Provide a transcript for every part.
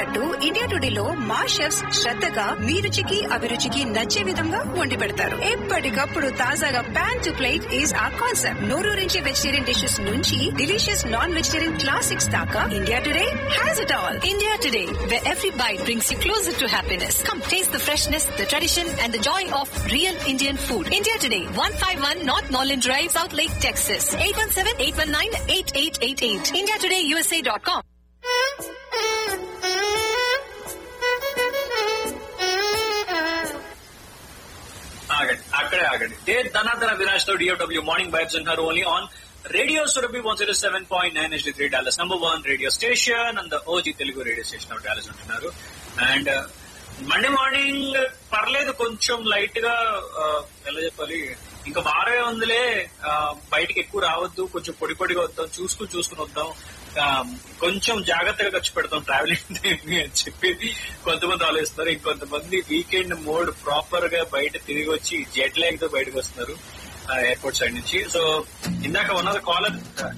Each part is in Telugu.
తగ్గట్టు ఇండియా టుడేలో మా షెఫ్స్ శ్రద్ధగా మీ రుచికి అభిరుచికి నచ్చే విధంగా వండి పెడతారు ఎప్పటికప్పుడు తాజాగా pan to plate is a concept నోరూరించే వెజిటేరియన్ డిషెస్ నుంచి డిలీషియస్ నాన్ వెజిటేరియన్ క్లాసిక్స్ దాకా India Today has it all India Today, where every bite brings you closer to happiness. Come taste the freshness, the tradition, and the joy of real Indian food. India Today, 151 North Norland Drive, South Lake, Texas. 817-819-8888. IndiaTodayUSA.com. ఆగండి అక్కడే ఆగండి డే ధనాధన వినాష్ తో డిఓడబ్ల్యూ మార్నింగ్ వైబ్స్ అంటారు only on radio Surabhi one zero seven point nine S three Dallas number one radio station and OG Telugu radio station of Dallas అంటున్నారు అండ్ మండే మార్నింగ్ పర్లేదు కొంచెం లైట్ గా ఆ, ఎలా చెప్పాలి ఇంకా వారే ఉందిలే ఆ, బయటికి ఎక్కువ రావద్దు కొంచెం పొడి పొడిగా వద్దాం చూసుకుని చూసుకుని వద్దాం ఆ, కొంచెం జాగ్రత్తగా ఖర్చు పెడతాం ట్రావెలింగ్ అని చెప్పి కొంతమంది ఆలోచిస్తారు ఇంకొంతమంది వీకెండ్ మోడ్ ప్రాపర్ గా బయట తిరిగి వచ్చి జెట్ లాగ్ తో బయటకు వస్తున్నారు ఎయిర్పోర్ట్ సైడ్ నుంచి సో ఇందాక ఉన్నది కాలర్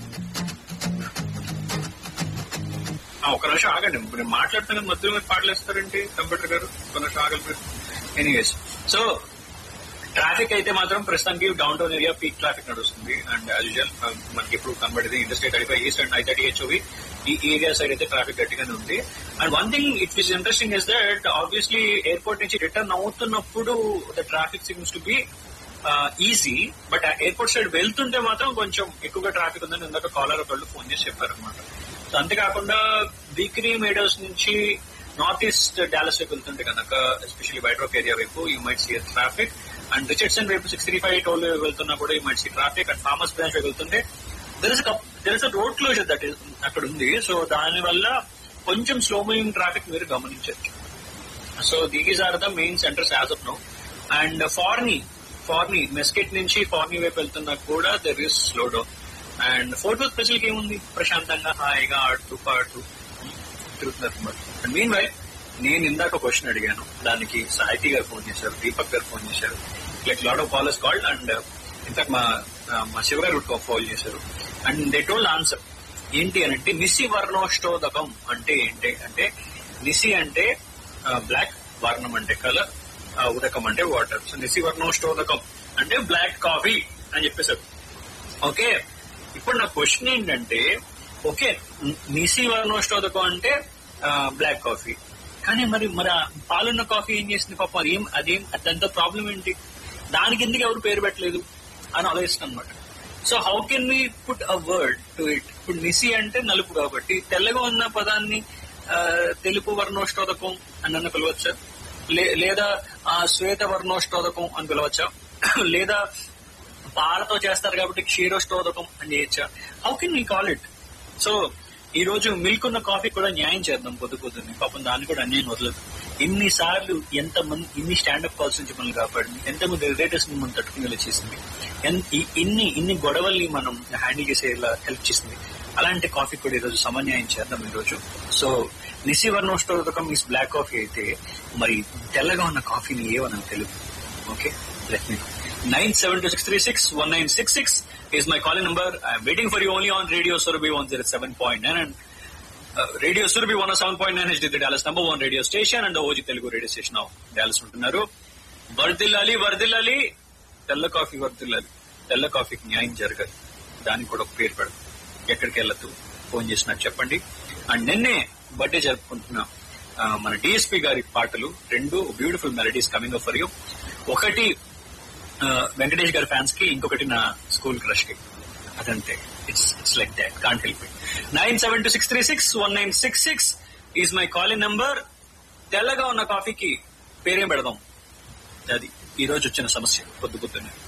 ఒక నిమిషం ఆగండి ఇప్పుడు నేను మాట్లాడుతున్న మధ్యలో మీరు పాటలేస్తారండి కంప్యూటర్ గారు ఒక నిమిషం ఆగండి ఎనీవేస్ సో ట్రాఫిక్ అయితే మాత్రం ప్రస్తుతానికి downtown area peak traffic నడుస్తుంది అండ్ యాజ్ యూజువల్ మనకి ఇప్పుడు కనబడేది industry thirty five east and I thirty HOV ఈ ఏరియా సైడ్ అయితే ట్రాఫిక్ గట్టిగానే ఉంది and one thing it is interesting is that obviously airport నుంచి రిటర్న్ అవుతున్నప్పుడు the traffic seems to be easy but airport side వెళ్తుంటే మాత్రం కొంచెం ఎక్కువగా ట్రాఫిక్ ఉందని ఇందాక కాలర్ ఒకళ్ళు ఫోన్ చేసి చెప్పారనమాట సో అంతేకాకుండా బీక్రీ మేడోస్ నుంచి నార్త్ ఈస్ట్ డాలస్ వైపు వెళ్తుంటే కనుక ఎస్పెషల్లీ వైడ్రోక్ ఏరియా వైపు you might see traffic and Richardson వైపు సిక్స్ త్రీ ఫైవ్ టోల్ వెళ్తున్నా కూడా you might see traffic and Farmers Branch వైపు వెళ్తుంటే there is there is road closure that అక్కడ ఉంది సో దాని వల్ల కొంచెం స్లో మూవింగ్ ట్రాఫిక్ మీరు గమనించవచ్చు so these are the main centres as of no and Forney Forney Mesquite నుంచి ఫార్నీ వైపు వెళ్తున్నా కూడా there is slow down and Fort Worth special ఏముంది ప్రశాంతంగా హాయిగా ఆడుతూ పాడుతూ తిరుగుతున్నారు అండ్ మీన్ వై నేను ఇందాక క్వశ్చన్ అడిగాను దానికి సాహితీ గారు ఫోన్ చేశారు దీపక్ గారు ఫోన్ చేశారు like lot of callers called and ఇంతకు మా మా శివ గారు ఫాల్ చేశారు అండ్ దే టోల్డ్ ఆన్సర్ ఏంటి అని అంటే నిసి వర్ణోష్టోదకం అంటే ఏంటి అంటే నిసి అంటే బ్లాక్ వర్ణం అంటే కలర్ ఉదకం అంటే వాటర్ సో నిసి వర్ణోష్టోదకం అంటే బ్లాక్ కాఫీ అని చెప్పేశారు ఓకే ఇప్పుడు నా క్వశ్చన్ ఏంటంటే ఓకే నిసి వర్ణోష్టోదకం అంటే బ్లాక్ కాఫీ కానీ మరి మరి ఆ పాలున్న కాఫీ ఏం చేసింది పాపం అదేం అదేం దాంతో ప్రాబ్లం ఏంటి దానికి ఎందుకు ఎవరు పేరు పెట్టలేదు అని ఆలోచిస్తాను అనమాట so how can we put a word to it ఇప్పుడు నిసి అంటే నలుపు కాబట్టి తెల్లగా ఉన్న పదాన్ని ఆ, తెలుపు వర్ణోష్టోదకం అని అన్న పిలవచ్చా లే- లేదా ఆ శ్వేత వర్ణోష్టోదకం అని పిలవచ్చా లేదా పాలతో చేస్తారు కాబట్టి క్షీరోష్టోదకం అని చేయొచ్చా how can we call it so ఈ రోజు మిల్క్ ఉన్న కాఫీ కూడా న్యాయం చేద్దాం పొద్దు పొద్దున్నే పాపం దాన్ని కూడా అన్యాయం వదలదు ఎన్నిసార్లు ఎంత మంది ఇన్ని స్టాండప్ కాల్స్ నుంచి మనల్ని కాపాడింది ఎంతమంది రిలేటివ్స్ ని మనం తట్టుకునేలా చేసింది ఎన్- ఇ- ఇన్ని ఇన్ని గొడవల్ని మనం హ్యాండిల్ చేసేలా హెల్ప్ చేసింది అలాంటి కాఫీ కూడా ఈరోజు సమన్యాయం చేద్దాం ఈ రోజు సో నిసి వర్ణోష్టోదకం ఇస్ బ్లాక్ కాఫీ అయితే మరి తెల్లగా ఉన్న కాఫీని ఏమని Telugu okay let me nine seven two six three six one nine six six is my calling number I'm waiting for you only on radio Surabhi one zero seven point nine and radio Surabhi one seven point nine HD Dallas number one radio station and OG Telugu radio station of Dallas ఉంటున్నారు వర్దిల్లాలి వర్దిల్లాలి తెల్ల కాఫీ వర్దిల్లాలి తెల్ల కాఫీకి న్యాయం జరగదు దానికి కూడా ఒక పేరు పెడదు ఎక్కడికి వెళ్ళదు ఫోన్ చేసినట్టు చెప్పండి అండ్ నిన్నే బర్త్డే జరుపుకుంటున్న ఆ, మన డిఎస్పీ గారి పాటలు రెండు beautiful melodies coming for you ఒకటి ఆ, వెంకటేష్ గారి ఫ్యాన్స్ కి ఇంకొకటి నా స్కూల్ క్రష్ కి అదంతే it's it's like that can't help it nine seven two six three six one nine six six is my calling number తెల్లగా ఉన్న కాఫీకి పేరేం పెడదాం అది ఈ రోజు వచ్చిన సమస్య పొద్దు పొద్దున్నే